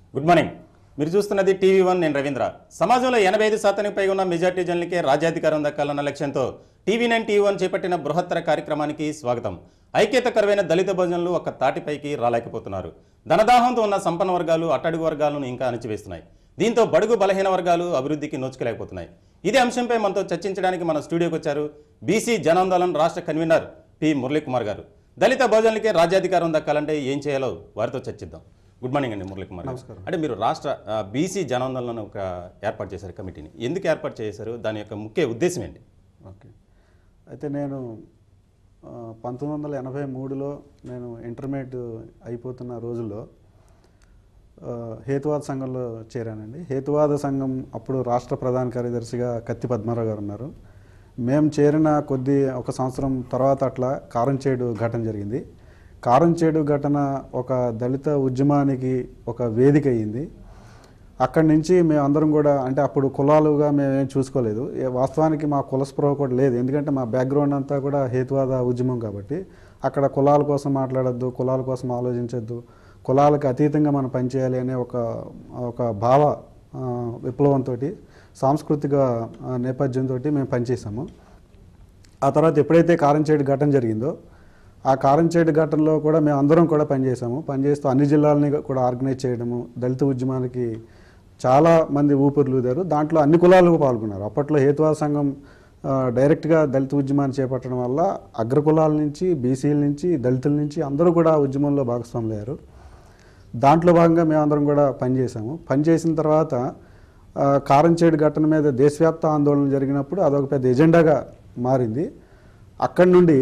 Good morning మీరు చూస్తున్నది TV one నేను రవీంద్ర సమాజంలో ఎనభై ఐదు శాతానికి పైగా ఉన్న మెజార్టీ జనులకే రాజ్యాధికారం దక్కాలన్న లక్ష్యంతో టీవీ నైన్ టీవీ వన్ చేపట్టిన బృహత్తర కార్యక్రమానికి స్వాగతం ఐక్యత కరువైన దళిత భోజనాలు ఒక తాటిపైకి రాలేకపోతున్నారు ధనదాహంతో ఉన్న సంపన్న వర్గాలు అట్టడుగు వర్గాలను ఇంకా అణచివేస్తున్నాయి దీంతో బడుగు బలహీన వర్గాలు అభివృద్ధికి నోచుకోలేకపోతున్నాయి ఇదే అంశంపై మనతో చర్చించడానికి మన స్టూడియోకి వచ్చారు బీసీ జనాందోళన్ రాష్ట్ర కన్వీనర్ పి మురళీకుమార్ గారు దళిత భోజనాలకే రాజ్యాధికారం దక్కాలంటే ఏం చేయాలో వారితో చర్చిద్దాం గుడ్ మార్నింగ్ అండి మురళీకుమార్ గారు. నమస్కారం. అంటే మీరు రాష్ట్ర ఆ, బీసీ జనాందోళన ఒక ఏర్పాటు చేశారు కమిటీని ఎందుకు ఏర్పాటు చేశారు దాని యొక్క ముఖ్య ఉద్దేశం ఏంటి ఓకే అయితే నేను ఆ, పంతొమ్మిది వందల ఎనభై మూడులో నేను ఇంటర్మీడియట్ అయిపోతున్న రోజుల్లో ఆ, హేతువాద సంఘంలో చేరానండి హేతువాద సంఘం అప్పుడు రాష్ట్ర ప్రధాన కార్యదర్శిగా కత్తి పద్మారావు గారు ఉన్నారు మేము చేరిన కొద్ది ఒక సంవత్సరం తర్వాత అట్లా కారంచేడు ఘటన జరిగింది కారంచేడు ఘటన ఒక దళిత ఉద్యమానికి ఒక వేదిక అయ్యింది అక్కడి నుంచి మేము అందరం కూడా అంటే అప్పుడు కులాలుగా మేము ఏం చూసుకోలేదు ఏ- వాస్తవానికి మా కుల స్పృహ కూడా లేదు ఎందుకంటే మా బ్యాక్గ్రౌండ్ అంతా కూడా హేతువాద ఉద్యమం కాబట్టి అక్కడ కులాల కోసం మాట్లాడొద్దు కులాల కోసం ఆలోచించొద్దు కులాలకు అతీతంగా మనం పనిచేయాలి అనే ఒక ఒక భావ ఆ, విప్లవంతో సాంస్కృతిక ఆ, నేపథ్యంతో మేము పనిచేసాము ఆ తర్వాత ఎప్పుడైతే కారంచేడు ఘటన జరిగిందో ఆ కారంచేడు ఘటనలో కూడా మేము అందరం కూడా పనిచేసాము పనిచేస్తూ అన్ని జిల్లాలని కూడా ఆర్గనైజ్ చేయడము దళిత ఉద్యమానికి చాలా మంది ఊపిరులు ఊదారు దాంట్లో అన్ని కులాలు పాల్గొన్నారు అప్పట్లో హేతువాద సంఘం ఆ, డైరెక్ట్గా దళిత ఉద్యమాన్ని చేపట్టడం వల్ల అగ్రకులాల నుంచి బీసీల నుంచి దళితుల నుంచి అందరూ కూడా ఆ ఉద్యమంలో భాగస్వాములు అయ్యారు దాంట్లో భాగంగా మేమందరం కూడా పనిచేసాము పనిచేసిన తర్వాత ఆ, కారంచేడు ఘటన మీద దేశవ్యాప్త ఆందోళన జరిగినప్పుడు అదొక పెద్ద ఎజెండాగా మారింది అక్కడి నుండి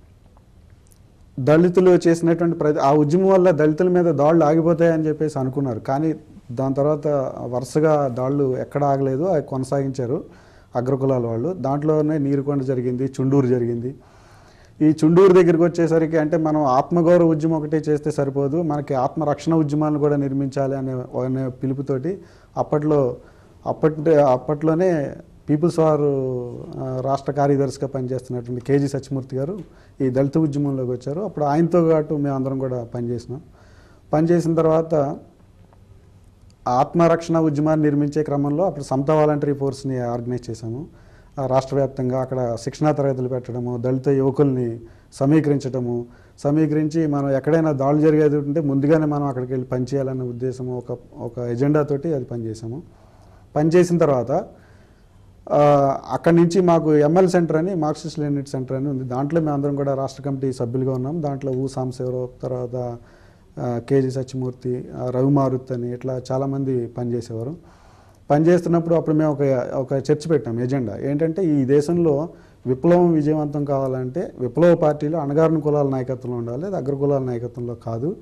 దళితులు చేసినటువంటి ప్రతి ఆ ఉద్యమం వల్ల దళితుల మీద దాడులు ఆగిపోతాయని చెప్పేసి అనుకున్నారు కానీ దాని తర్వాత వరుసగా దాడులు ఎక్కడ ఆగలేదు అవి కొనసాగించారు అగ్రకులాల వాళ్ళు దాంట్లోనే నీరుకొండ జరిగింది చుండూరు జరిగింది ఈ చుండూరు దగ్గరికి వచ్చేసరికి అంటే మనం ఆత్మగౌరవ ఉద్యమం ఒకటే చేస్తే సరిపోదు మనకి ఆత్మరక్షణ ఉద్యమాలను కూడా నిర్మించాలి అనే అనే పిలుపుతోటి అప్పట్లో అప్పటి అప్పట్లోనే పీపుల్స్ వార్ ఆ, రాష్ట్ర కార్యదర్శిగా పనిచేస్తున్నటువంటి కేజీ సత్యమూర్తి గారు ఈ దళిత ఉద్యమంలోకి వచ్చారు అప్పుడు ఆయనతో పాటు మేము అందరం కూడా పనిచేసినాం పనిచేసిన తర్వాత ఆత్మరక్షణ ఉద్యమాన్ని నిర్మించే క్రమంలో అప్పుడు సమతా వాలంటరీ ఫోర్స్ని ఆర్గనైజ్ చేశాము ఆ రాష్ట్ర వ్యాప్తంగా అక్కడ శిక్షణా తరగతులు పెట్టడము దళిత యువకుల్ని సమీకరించడము సమీకరించి మనం ఎక్కడైనా దాడులు జరిగేది ఉంటే ముందుగానే మనం అక్కడికి వెళ్ళి పనిచేయాలనే ఉద్దేశం ఒక ఒక ఎజెండా తోటి అది పనిచేసాము పనిచేసిన తర్వాత ఆ, అక్కడి నుంచి మాకు ఎంఎల్ సెంటర్ అని మార్క్సిస్ట్ లెనిట్ సెంటర్ అని ఉంది దాంట్లో మేము అందరం కూడా రాష్ట్ర కమిటీ సభ్యులుగా ఉన్నాం దాంట్లో ఊ సాంబశివరావు తర్వాత ఆ, కేజీ సత్యమూర్తి ఆ, రవి మారుత్ అని ఇట్లా చాలామంది పనిచేసేవారు పనిచేస్తున్నప్పుడు అప్పుడు మేము ఒక ఒక చర్చ పెట్టాం ఎజెండా ఏంటంటే ఈ దేశంలో విప్లవం విజయవంతం కావాలంటే విప్లవ పార్టీలు అణగారిన కులాల నాయకత్వంలో ఉండాలి అది అగ్రకులాల నాయకత్వంలో కాదు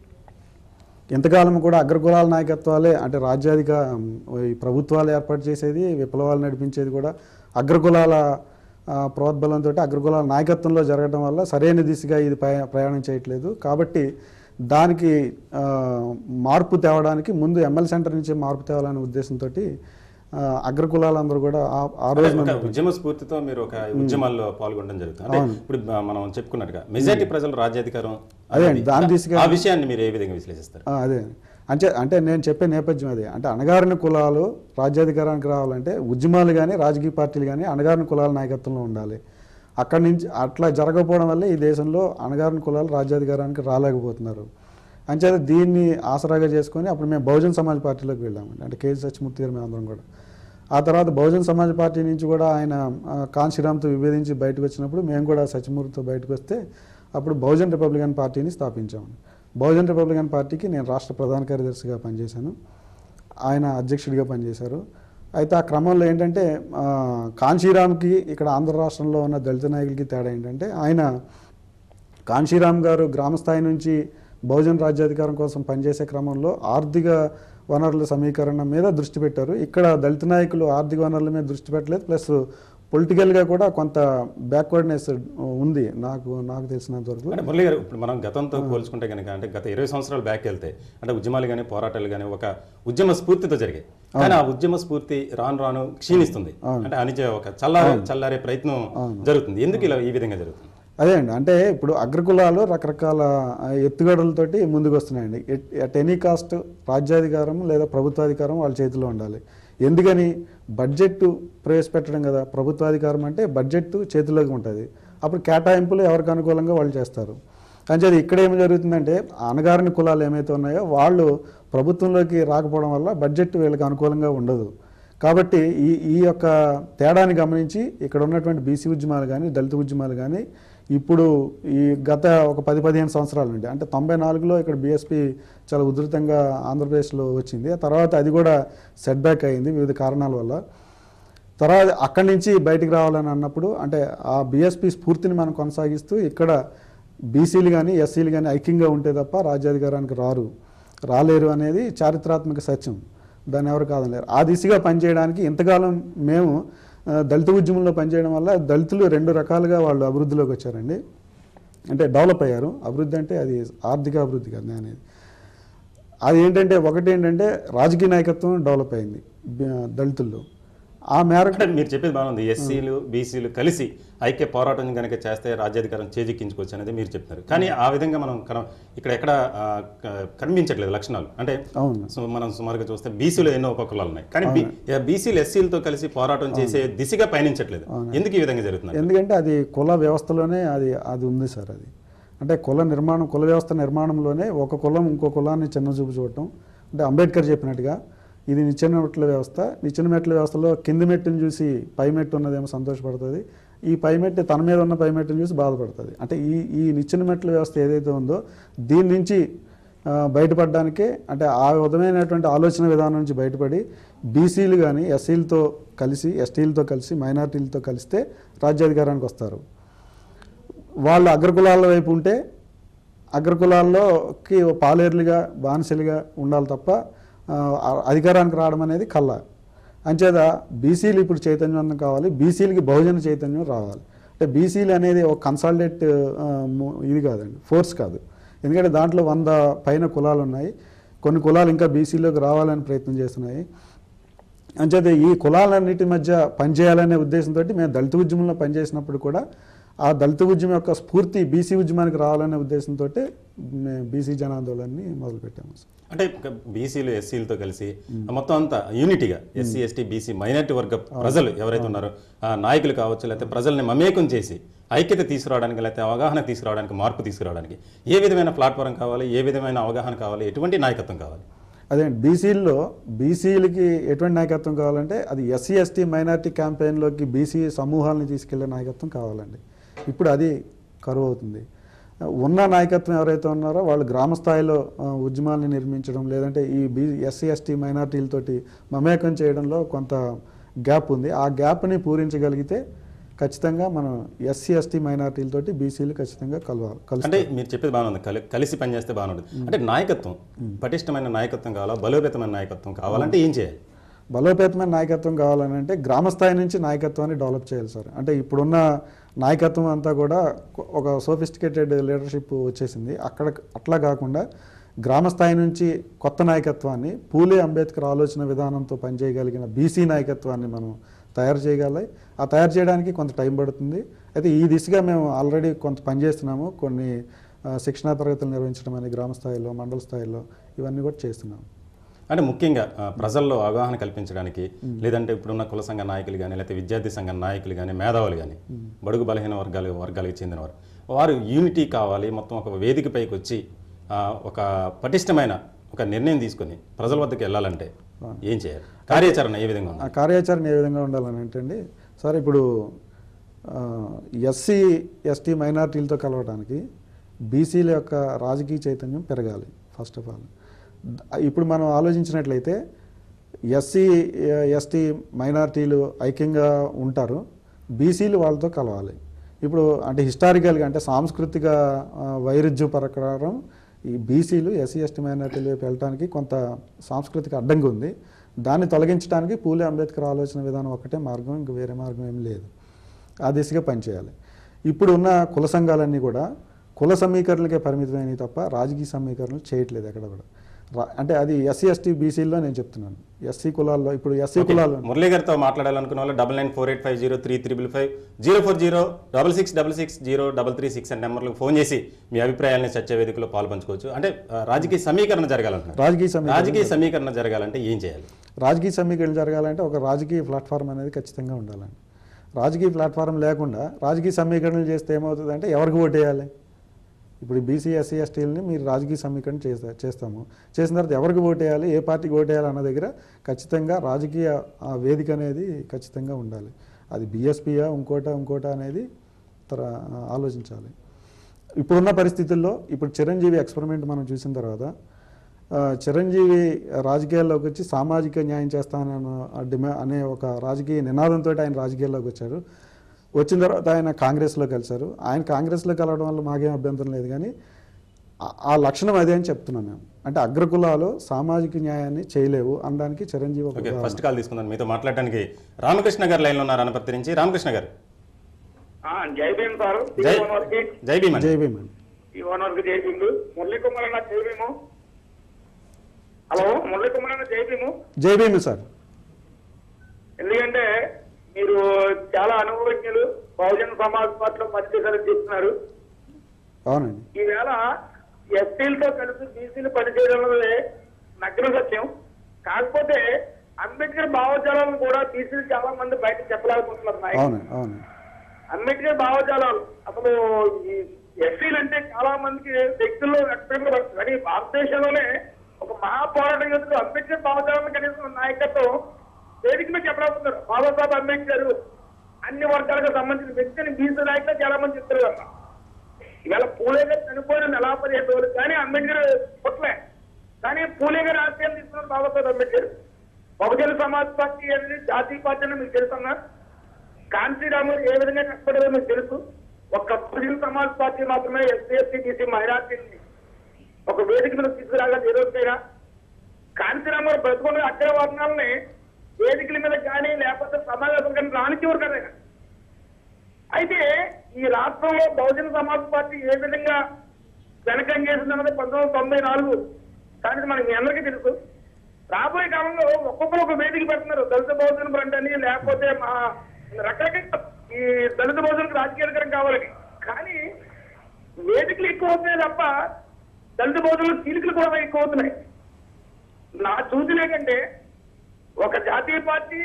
ఎంతకాలం కూడా అగ్రకులాల నాయకత్వాలే అంటే రాజ్యాధిక ఈ ప్రభుత్వాలు ఏర్పాటు చేసేది విప్లవాలు నడిపించేది కూడా అగ్రకులాల ఆ, ప్రోద్బలంతో అగ్రకులాల నాయకత్వంలో జరగడం వల్ల సరైన దిశగా ఇది ప్రయా- ప్రయాణం చేయట్లేదు కాబట్టి దానికి ఆ, మార్పు తేవడానికి ముందు ఎంఎల్ సెంటర్ నుంచి మార్పు తేవాలనే ఉద్దేశంతో అగ్రకులాలందరూ కూడా ఆ- ఆ రోజు ఒక ఉద్యమ స్ఫూర్తితో మీరు ఒక ఉద్యమాల్లో పాల్గొనడం జరుగుతుంది అంటే ఇప్పుడు బ- మనం చెప్పుకున్నట్టుగా మెజార్టీ ప్రజలు రాజ్యాధికారం అదే అనేది- దాని దిశగా ఆ విషయాన్ని మీరు ఏ విధంగా విశ్లేషిస్తారు ఆ, అదే అంటే అంటే నేను చెప్పే నేపథ్యం అదే అంటే అణగారిన కులాలు రాజ్యాధికారానికి రావాలంటే ఉద్యమాలు కానీ రాజకీయ పార్టీలు కానీ అణగారిన కులాల నాయకత్వంలో ఉండాలి అక్కడి నుంచి అట్లా జరగకపోవడం వల్ల ఈ దేశంలో అణగారిన కులాలు రాజ్యాధికారానికి రాలేకపోతున్నారు అంచేత దీన్ని ఆసరాగా చేసుకొని అప్పుడు మేము బహుజన్ సమాజ్ పార్టీలోకి వెళ్ళామండి అంటే కేజీ సత్యమూర్తి గారు మేము అందరం కూడా ఆ తర్వాత బహుజన్ సమాజ్ పార్టీ నుంచి కూడా ఆయన ఆ, కాంశీరామ్తో విభేదించి బయటకు వచ్చినప్పుడు మేము కూడా సత్యమూర్తితో బయటకు వస్తే అప్పుడు బహుజన్ రిపబ్లికన్ పార్టీని స్థాపించాము బహుజన్ రిపబ్లికన్ పార్టీకి నేను రాష్ట్ర ప్రధాన కార్యదర్శిగా పనిచేశాను ఆయన అధ్యక్షుడిగా పనిచేశారు అయితే ఆ క్రమంలో ఏంటంటే ఆ, కాంశీరామ్కి ఇక్కడ ఆంధ్ర రాష్ట్రంలో ఉన్న దళిత నాయకులకి తేడా ఏంటంటే ఆయన కాంశీరామ్ గారు గ్రామ స్థాయి నుంచి బహుజన్ రాజ్యాధికారం కోసం పనిచేసే క్రమంలో ఆర్థిక వనరుల సమీకరణ మీద దృష్టి పెట్టారు ఇక్కడ దళిత నాయకులు ఆర్థిక వనరుల మీద దృష్టి పెట్టలేదు ప్లస్ పొలిటికల్గా కూడా కొంత బ్యాక్వర్డ్నెస్ ఉంది నాకు నాకు తెలిసినంత వరకు అంటే మురళి గారు ఇప్పుడు మనం గతంతో పోల్చుకుంటే కనుక అంటే గత ఇరవై సంవత్సరాలు బ్యాక్ వెళ్తే అంటే ఉద్యమాలు కానీ పోరాటాలు కానీ ఒక ఉద్యమ స్ఫూర్తితో జరిగాయి కానీ ఆ ఉద్యమ స్ఫూర్తి రాను రాను క్షీణిస్తుంది అంటే అనిచే ఒక చల్లారే చల్లారే ప్రయత్నం జరుగుతుంది ఎందుకు ఇలా ఈ విధంగా జరుగుతుంది అదే అండి అంటే ఇప్పుడు అగ్రకులాలు రకరకాల ఆ, ఎత్తుగడలతోటి ముందుకు వస్తున్నాయండి ఎట్ ఎనీ కాస్ట్ రాజ్యాధికారం లేదా ప్రభుత్వాధికారం వాళ్ళ చేతిలో ఉండాలి ఎందుకని బడ్జెట్ ప్రవేశపెట్టడం కదా ప్రభుత్వాధికారం అంటే బడ్జెట్ చేతిలోకి ఉంటుంది అప్పుడు కేటాయింపులు ఎవరికి అనుకూలంగా వాళ్ళు చేస్తారు అంచేది ఇక్కడ ఏం జరుగుతుందంటే అనగారిన కులాలు ఏమైతే ఉన్నాయో వాళ్ళు ప్రభుత్వంలోకి రాకపోవడం వల్ల బడ్జెట్ వీళ్ళకి అనుకూలంగా ఉండదు కాబట్టి ఈ ఈ యొక్క తేడాని గమనించి ఇక్కడ ఉన్నటువంటి బీసీ ఉద్యమాలు కానీ దళిత ఉద్యమాలు కానీ ఇప్పుడు ఈ గత ఒక పది పదిహేను సంవత్సరాల నుండి అంటే తొంభై నాలుగులో ఇక్కడ బీఎస్పీ చాలా ఉధృతంగా ఆంధ్రప్రదేశ్లో వచ్చింది ఆ తర్వాత అది కూడా సెట్ బ్యాక్ అయింది వివిధ కారణాల వల్ల తర్వాత అక్కడి నుంచి బయటికి రావాలని అన్నప్పుడు అంటే ఆ బీఎస్పీ స్ఫూర్తిని మనం కొనసాగిస్తూ ఇక్కడ బీసీలు కానీ ఎస్సీలు కానీ ఐక్యంగా ఉంటే తప్ప రాజ్యాధికారానికి రారు రాలేరు అనేది చారిత్రాత్మక సత్యం దాన్ని ఎవరు కాదలేరు ఆ దిశగా పనిచేయడానికి ఇంతకాలం మేము ఆ, దళిత ఉద్యమంలో పనిచేయడం వల్ల దళితులు రెండు రకాలుగా వాళ్ళు అభివృద్ధిలోకి వచ్చారండి అంటే డెవలప్ అయ్యారు అభివృద్ధి అంటే అది ఆర్థిక అభివృద్ధి కాదు నేను అనేది అది ఏంటంటే ఒకటి ఏంటంటే రాజకీయ నాయకత్వం డెవలప్ అయింది బ- దళితుల్లో ఆ మేరకు అంటే మీరు చెప్పేది బాగుంది ఎస్సీలు బీసీలు కలిసి ఐక్య పోరాటం కనుక చేస్తే రాజ్యాధికారం చేజిక్కించుకోవచ్చు అనేది మీరు చెప్తున్నారు కానీ ఆ విధంగా మనం కన- ఇక్కడ ఎక్కడ ఆ, క- కనిపించట్లేదు లక్షణాలు అంటే అవును సో మనం సుమారుగా చూస్తే బీసీలు ఎన్నో ఉపకులాలు ఉన్నాయి కానీ బీ- బీసీలు ఎస్సీలతో కలిసి పోరాటం చేసే దిశగా పయనించట్లేదు ఎందుకు ఈ విధంగా జరుగుతుంది ఎందుకంటే అది కుల వ్యవస్థలోనే అది అది ఉంది సార్ అది అంటే కుల నిర్మాణం కుల వ్యవస్థ నిర్మాణంలోనే ఒక కులం ఇంకో కులాన్ని చిన్న చూపు చూడటం అంటే అంబేద్కర్ చెప్పినట్టుగా ఇది నిచ్చెన మెట్ల వ్యవస్థ నిచ్చెన మెట్ల వ్యవస్థలో కింది మెట్టుని చూసి పై మెట్టు ఉన్నదేమో సంతోషపడుతుంది ఈ పై మెట్టు తన మీద ఉన్న పై మెట్టుని చూసి బాధపడుతుంది అంటే ఈ ఈ నిచ్చెన మెట్ల వ్యవస్థ ఏదైతే ఉందో దీని నుంచి ఆ, బయటపడడానికే అంటే ఆ విధమైనటువంటి ఆలోచన విధానం నుంచి బయటపడి బీసీలు కానీ ఎస్సీలతో కలిసి ఎస్టీలతో కలిసి మైనార్టీలతో కలిస్తే రాజ్యాధికారానికి వస్తారు వాళ్ళు అగ్రకులాల వైపు ఉంటే అగ్రకులాల్లోకి పాలేర్లుగా బానిసలుగా ఉండాలి తప్ప ఆ, అధికారానికి రావడం అనేది కళ్ళ అంచేత బీసీలు ఇప్పుడు చైతన్యవంతం కావాలి బీసీలకి బహుజన చైతన్యం రావాలి అంటే బీసీలు అనేది ఒక కన్సాలిడేట్ ఇది కాదండి ఫోర్స్ కాదు ఎందుకంటే దాంట్లో వంద పైన కులాలు ఉన్నాయి కొన్ని కులాలు ఇంకా బీసీలోకి రావాలని ప్రయత్నం చేస్తున్నాయి అంచేత ఈ కులాలన్నిటి మధ్య పనిచేయాలనే ఉద్దేశంతో మేము దళిత ఉద్యమంలో పనిచేసినప్పుడు కూడా ఆ దళిత ఉద్యమం యొక్క స్ఫూర్తి బీసీ ఉద్యమానికి రావాలనే ఉద్దేశంతో మేము బీసీ జనాందోళనని మొదలుపెట్టాము అంటే బీసీలు ఎస్సీలతో కలిసి మొత్తం అంతా యూనిటీగా ఎస్సీ ఎస్టీ బీసీ మైనార్టీ వర్గ ప్రజలు ఎవరైతే ఉన్నారో ఆ నాయకులు కావచ్చు లేకపోతే ప్రజల్ని మమేకం చేసి ఐక్యత తీసుకురావడానికి లేకపోతే అవగాహన తీసుకురావడానికి మార్పు తీసుకురావడానికి ఏ విధమైన ప్లాట్ఫారం కావాలి ఏ విధమైన అవగాహన కావాలి ఎటువంటి నాయకత్వం కావాలి అదే బీసీల్లో బీసీలకి ఎటువంటి నాయకత్వం కావాలంటే అది ఎస్సీ ఎస్టీ మైనార్టీ క్యాంపెయిన్లోకి బీసీ సమూహాలని తీసుకెళ్లే నాయకత్వం కావాలండి ఇప్పుడు అది కరువు అవుతుంది ఉన్న నాయకత్వం ఎవరైతే ఉన్నారో వాళ్ళు గ్రామ స్థాయిలో ఆ, ఉద్యమాల్ని నిర్మించడం లేదంటే ఈ బీ ఎస్సీ ఎస్టీ మైనార్టీలతోటి మమేకం చేయడంలో కొంత గ్యాప్ ఉంది ఆ గ్యాప్ని పూరించగలిగితే ఖచ్చితంగా మనం ఎస్సీ ఎస్టీ మైనార్టీలతోటి బీసీలు ఖచ్చితంగా కలవాలి కలుస్తారు అంటే మీరు చెప్పేది బాగుంది కలి కలిసి పనిచేస్తే బాగుంటుంది అంటే నాయకత్వం పటిష్టమైన నాయకత్వం కావాలా బలోపేతమైన నాయకత్వం కావాలంటే ఏం చేయాలి బలోపేతమైన నాయకత్వం కావాలని అంటే గ్రామ స్థాయి నుంచి నాయకత్వాన్ని డెవలప్ చేయాలి సార్ అంటే ఇప్పుడున్న నాయకత్వం అంతా కూడా ఒక సోఫిస్టికేటెడ్ లీడర్షిప్ వచ్చేసింది అక్కడ అట్లా కాకుండా గ్రామ స్థాయి నుంచి కొత్త నాయకత్వాన్ని పూలే అంబేద్కర్ ఆలోచన విధానంతో పనిచేయగలిగిన బీసీ నాయకత్వాన్ని మనం తయారు చేయగలి ఆ తయారు చేయడానికి కొంత టైం పడుతుంది అయితే ఈ దిశగా మేము ఆల్రెడీ కొంత పనిచేస్తున్నాము కొన్ని ఆ, శిక్షణా తరగతులు నిర్వహించడం అనేది గ్రామ స్థాయిలో మండల స్థాయిలో ఇవన్నీ కూడా చేస్తున్నాము అంటే ముఖ్యంగా ఆ, ప్రజల్లో అవగాహన కల్పించడానికి లేదంటే ఇప్పుడున్న కుల సంఘ నాయకులు కానీ లేకపోతే విద్యార్థి సంఘ నాయకులు కానీ మేధావులు కానీ బడుగు బలహీన వర్గాలు వర్గాలకు చెందినవారు వారు యూనిటీ కావాలి మొత్తం ఒక వేదికపైకి వచ్చి ఆ, ఒక పటిష్టమైన ఒక నిర్ణయం తీసుకొని ప్రజల వద్దకు వెళ్ళాలంటే ఏం చేయాలి కార్యాచరణ ఏ విధంగా ఉంది ఆ కార్యాచరణ ఏ విధంగా ఉండాలని అంటే అండి సార్ ఇప్పుడు ఎస్సీ ఎస్టీ మైనార్టీలతో కలవడానికి బీసీల యొక్క రాజకీయ చైతన్యం పెరగాలి ఫస్ట్ ఆఫ్ ఆల్ ఇప్పుడు మనం ఆలోచించినట్లయితే ఎస్సీ ఎస్టీ మైనార్టీలు ఐక్యంగా ఉంటారు బీసీలు వాళ్ళతో కలవాలి ఇప్పుడు అంటే హిస్టారికల్గా అంటే సాంస్కృతిక ఆ, వైరుధ్య ప్రకారం ఈ బీసీలు ఎస్సీ ఎస్టీ మైనార్టీల వైపు వెళ్ళడానికి కొంత సాంస్కృతిక అడ్డంకి ఉంది దాన్ని తొలగించడానికి పూలే అంబేద్కర్ ఆలోచన విధానం ఒకటే మార్గం ఇంక వేరే మార్గం ఏం లేదు ఆ దిశగా పనిచేయాలి ఇప్పుడు ఉన్న కుల సంఘాలన్నీ కూడా కుల సమీకరణలకే పరిమితమైనవి తప్ప రాజకీయ సమీకరణలు చేయట్లేదు ఎక్కడ కూడా రా- అంటే అది ఎస్సీ ఎస్టీ బీసీల్లో నేను చెప్తున్నాను ఎస్సీ కులాల్లో ఇప్పుడు ఎస్సీ కులాల్లో మురళీ గారితో మాట్లాడాలనుకున్న వాళ్ళు double nine four eight five zero three triple five zero four zero double six double six zero double three six అనే నెంబర్లకు ఫోన్ చేసి మీ అభిప్రాయాలను చర్చ వేదికలో పాల్పంచుకోవచ్చు అంటే ఆ, రాజకీయ సమీకరణ జరగాలంటున్నారు రాజకీయ సమీకరణ రాజకీయ సమీకరణ జరగాలంటే ఏం చేయాలి రాజకీయ సమీకరణ జరగాలంటే ఒక రాజకీయ ప్లాట్ఫామ్ అనేది ఖచ్చితంగా ఉండాలండి రాజకీయ ప్లాట్ఫామ్ లేకుండా రాజకీయ సమీకరణలు చేస్తే ఏమవుతుందంటే ఎవరికి ఓటేయాలి ఇప్పుడు బీసీ ఎస్సీ ఎస్టీలని మీరు రాజకీయ సమీకరణ చేస్తా చేస్తాము చేసిన తర్వాత ఎవరికి ఓటేయాలి ఏ పార్టీకి ఓటేయాలి అన్న దగ్గర ఖచ్చితంగా రాజకీయ ఆ వేదిక అనేది ఖచ్చితంగా ఉండాలి అది బీఎస్పీయా ఇంకోట ఇంకోట అనేది తర ఆలోచించాలి ఇప్పుడున్న పరిస్థితుల్లో ఇప్పుడు చిరంజీవి ఎక్స్పెరిమెంట్ మనం చూసిన తర్వాత ఆ, చిరంజీవి రాజకీయాల్లోకి వచ్చి సామాజిక న్యాయం చేస్తానన్న ఆ డిమా అనే ఒక రాజకీయ నినాదంతో ఆయన రాజకీయాల్లోకి వచ్చారు వచ్చిన తర్వాత ఆయన కాంగ్రెస్లో కలిశారు ఆయన కాంగ్రెస్లో కలవడం వల్ల మాకేం అభ్యంతరం లేదు కానీ ఆ- ఆ లక్షణం అదే అని చెప్తున్నాం మేము అంటే అగ్రకులాలు సామాజిక న్యాయాన్ని చేయలేవు అనడానికి చిరంజీవి ఒక ఓకే ఉదాహరణ. ఫస్ట్ కాల్ తీసుకుందాం మీతో మాట్లాడడానికి రామకృష్ణ గారు లైన్లో ఉన్నారు అనపర్తి నుంచి రామకృష్ణ గారు ఆ, జై భీమ్ సార్ జై ఈ ఓనర్ కి జై భీమన్ జై భీమ్ అండి ఈ ఓనర్ కి జై భీములు మురళీ కుమార్ అన్న జై భీము హలో మురళీ కుమార్ అన్న జై భీము జై భీమ్ సార్ ఎందుకంటే మీరు చాలా అనుభవజ్ఞులు బహుజన సమాజ్ పార్టీలో పనిచేశారని చెప్తున్నారు అవునండి ఈవేళ ఎస్టీలతో కలిసి బీసీలు పనిచేయడం వల్లే నగ్న సత్యం కాకపోతే అంబేద్కర్ భావజాలను కూడా బీసీలు చాలా మంది బయట చెప్పలేకపోతున్నారు నాయకులు. అవునండి అవునండి అంబేద్కర్ భావజాలాలు అసలు ఈ ఎస్సీలు అంటే చాలా మందికి వ్యక్తుల్లో వ్యక్తంగా కానీ భారతదేశంలోనే ఒక మహా పోరాటం చేస్తూ అంబేద్కర్ భావజాలను కనీసం నాయకత్వం వేదిక మీద చెప్పలేకపోతున్నారు బాబాసాహెబ్ అంబేద్కర్ అన్ని వర్గాలకు సంబంధించిన వ్యక్తిని బీసీ నాయకులు చాలా మంది చెప్తారు కదా ఇవాళ పూలే గారు చనిపోయిన నెల పదిహేను రోజులు కానీ అంబేద్కర్ పుట్టలే కానీ పూలే గారు ఆశయాలు తీసుకున్నారు బాబాసాహెబ్ అంబేద్కర్ బహుజన సమాజ్ పార్టీ అనేది జాతీయ పార్టీ అని మీకు తెలుసన్నా కాంతిరాములు ఏ విధంగా కష్టపడారో మీకు తెలుసు ఒక్క బహుజన సమాజ్ పార్టీ మాత్రమే ఎస్సీ ఎస్టీ బీసీ మైనార్టీని ఒక వేదిక మీద తీసుకురాగా ఏ రోజైనా కాంతిరాములు బ్రతుకున్న అగ్ర వర్ణాలని వేదికల మీద కానీ లేకపోతే సమావేశం కానీ రానిచ్చేవారు కదా ఆయన. అయితే ఈ రాష్ట్రంలో బహుజన సమాజ్ పార్టీ ఏ విధంగా వెనకం చేసిందన్నది పంతొమ్మిది వందల తొంభై నాలుగు కానీ మనకి మీ అందరికీ తెలుసు రాబోయే కాలంలో ఒక్కొక్కరు ఒక వేదిక పెడుతున్నారు దళిత బహుజన ఫ్రంట్ అని లేకపోతే మా రకరకాల ఈ దళిత బహుజనకు రాజకీయాధికారం కావాలని కానీ వేదికలు ఎక్కువ అవుతున్నాయి తప్ప దళిత బహుజనులు చీలికలు కూడా ఎక్కువ అవుతున్నాయి నా సూచన ఏంటంటే ఒక జాతీయ పార్టీ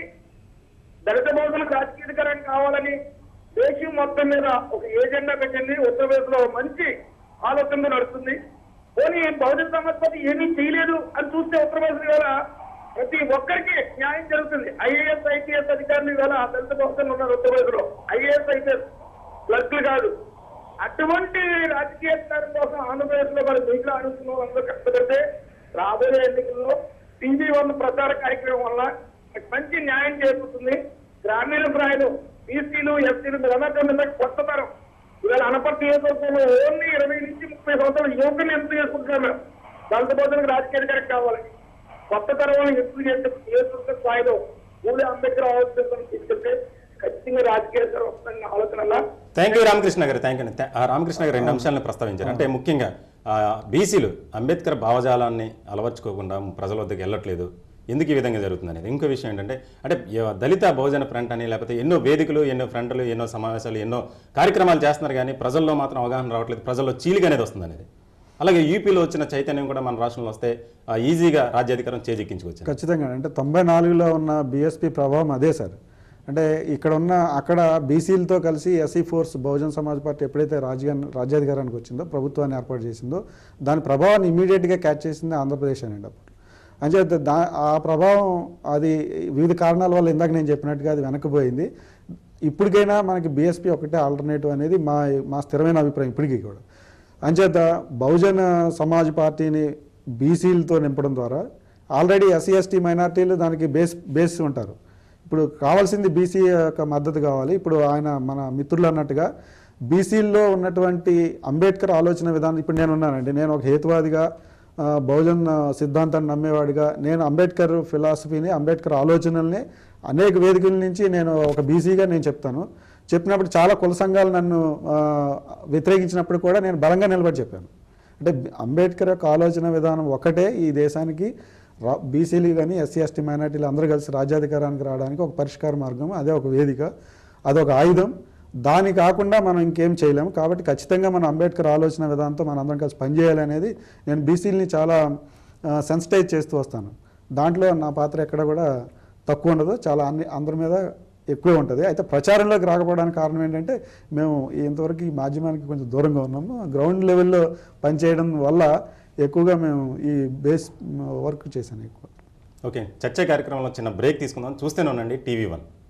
దళిత బహుజనులకు రాజకీయాధికారం కావాలని దేశం మొత్తం మీద ఒక ఏజెండా పెట్టింది ఉత్తరప్రదేశ్ లో మంచి ఆలోచనతో నడుస్తుంది పోనీ బహుజన సమాజ్ పార్టీ ఏమీ చేయలేదు అని చూస్తే ఉత్తరప్రదేశ్ ఇవాళ ప్రతి ఒక్కరికి న్యాయం జరుగుతుంది ఐఏఎస్ ఐపీఎస్ అధికారులు ఇవాళ దళిత బహుజనులు ఉన్నారు ఉత్తరప్రదేశ్ లో ఐఏఎస్ ఐపీఎస్ క్లర్క్లు కాదు అటువంటి రాజకీయ అధికారం కోసం ఆంధ్రప్రదేశ్ లో మరి మిగిలిన అనుకున్న వాళ్ళందరూ కష్టపడితే రాబోయే ఎన్నికల్లో టీవీ వన్ ప్రచార కార్యక్రమం వల్ల మనకి మంచి న్యాయం చేకూరుతుంది గ్రామీణ ప్రాయులు బీసీలు ఎస్సీలు మీరందరూ మీద కొత్త తరం ఇవాళ అనపర్తి నియోజకవర్గంలో ఓన్లీ ఇరవై నుంచి ముప్పై సంవత్సరాల యువకుని ఎంపిక చేసుకుంటున్నాం మేము దళిత బోధనకు రాజకీయ అధికారం కావాలి కొత్త తరం వాళ్ళని ఎంపిక చేసే నియోజకవర్గ స్థాయిలో మూడు అంబేద్కర్ ఆలోచన తీసుకెళ్తే ఖచ్చితంగా రాజకీయ అధికారం వస్తుందన్న ఆలోచన వల్ల థ్యాంక్ యూ రామకృష్ణ గారు థ్యాంక్ యూ రామకృష్ణ గారు రెండు అంశాలను ప్రస్తావించారు అంటే ముఖ్యంగా ఆ, బీసీలు అంబేద్కర్ భావజాలాన్ని అలవర్చుకోకుండా ప్రజల వద్దకు వెళ్ళట్లేదు ఎందుకు ఈ విధంగా జరుగుతుంది అనేది ఇంకో విషయం ఏంటంటే అంటే ఎ- దళిత బహుజన ఫ్రంట్ అని లేకపోతే ఎన్నో వేదికలు ఎన్నో ఫ్రంట్లు ఎన్నో సమావేశాలు ఎన్నో కార్యక్రమాలు చేస్తున్నారు కానీ ప్రజల్లో మాత్రం అవగాహన రావట్లేదు ప్రజల్లో చీలిక అనేది వస్తుంది అనేది అలాగే యూపీలో వచ్చిన చైతన్యం కూడా మన రాష్ట్రంలో వస్తే ఆ, ఈజీగా రాజ్యాధికారం చేజిక్కించుకోవచ్చు ఖచ్చితంగా అంటే తొంభై నాలుగులో ఉన్న బీఎస్పీ ప్రభావం అదే సార్ అంటే ఇక్కడ ఉన్న అక్కడ బీసీలతో కలిసి SC force Bahujan Samaj party ఎప్పుడైతే రాజ్యా రాజ్యాధికారానికి వచ్చిందో ప్రభుత్వాన్ని ఏర్పాటు చేసిందో దాని ప్రభావాన్ని ఇమీడియట్గా క్యాచ్ చేసింది ఆంధ్రప్రదేశ్ అండి అప్పుడు అంచేత దా ఆ ప్రభావం అది వివిధ కారణాల వల్ల ఇందాక నేను చెప్పినట్టుగా అది వెనక్కిపోయింది ఇప్పటికైనా మనకి బీఎస్పీ ఒకటే ఆల్టర్నేటివ్ అనేది మా మా స్థిరమైన అభిప్రాయం ఇప్పటికీ కూడా అంచేత బహుజన సమాజ్ పార్టీని బీసీలతో నింపడం ద్వారా ఆల్రెడీ ఎస్సీ ఎస్టీ మైనార్టీలు దానికి బేస్ బేస్ ఉంటారు ఇప్పుడు కావాల్సింది బీసీ యొక్క మద్దతు కావాలి ఇప్పుడు ఆయన మన మిత్రులు అన్నట్టుగా బీసీల్లో ఉన్నటువంటి అంబేద్కర్ ఆలోచన విధానం ఇప్పుడు నేను ఉన్నానండి నేను ఒక హేతువాదిగా ఆ, బహుజన్ ఆ, సిద్ధాంతాన్ని నమ్మేవాడిగా నేను అంబేద్కర్ ఫిలాసఫీని అంబేద్కర్ ఆలోచనల్ని అనేక వేదికల నుంచి నేను ఒక బీసీగా నేను చెప్తాను చెప్పినప్పుడు చాలా కుల సంఘాలు నన్ను ఆ, వ్యతిరేకించినప్పుడు కూడా నేను బలంగా నిలబడి చెప్పాను అంటే అంబేద్కర్ యొక్క ఆలోచన విధానం ఒకటే ఈ దేశానికి రా బీసీలు కానీ ఎస్సీ ఎస్టీ మైనార్టీలు అందరూ కలిసి రాజ్యాధికారానికి రావడానికి ఒక పరిష్కార మార్గం అదే ఒక వేదిక అదొక ఆయుధం దాని కాకుండా మనం ఇంకేం చేయలేము కాబట్టి ఖచ్చితంగా మన అంబేద్కర్ ఆలోచన విధానంతో మనం అందరం కలిసి పనిచేయాలనేది నేను బీసీలని చాలా సెన్సిటైజ్ చేస్తూ వస్తాను దాంట్లో నా పాత్ర ఎక్కడ కూడా తక్కువ ఉండదు చాలా అన్ని అందరి మీద ఎక్కువే ఉంటుంది అయితే ప్రచారంలోకి రాకపోవడానికి కారణం ఏంటంటే మేము ఇంతవరకు ఈ మాధ్యమానికి కొంచెం దూరంగా ఉన్నాము గ్రౌండ్ లెవెల్లో పనిచేయడం వల్ల ఎక్కువగా మేము ఈ బేస్ వర్క్ చేశాను ఎక్కువ ఓకే చర్చ కార్యక్రమంలో చిన్న బ్రేక్ తీసుకుందాం చూస్తూనే ఉండండి టీవీ వన్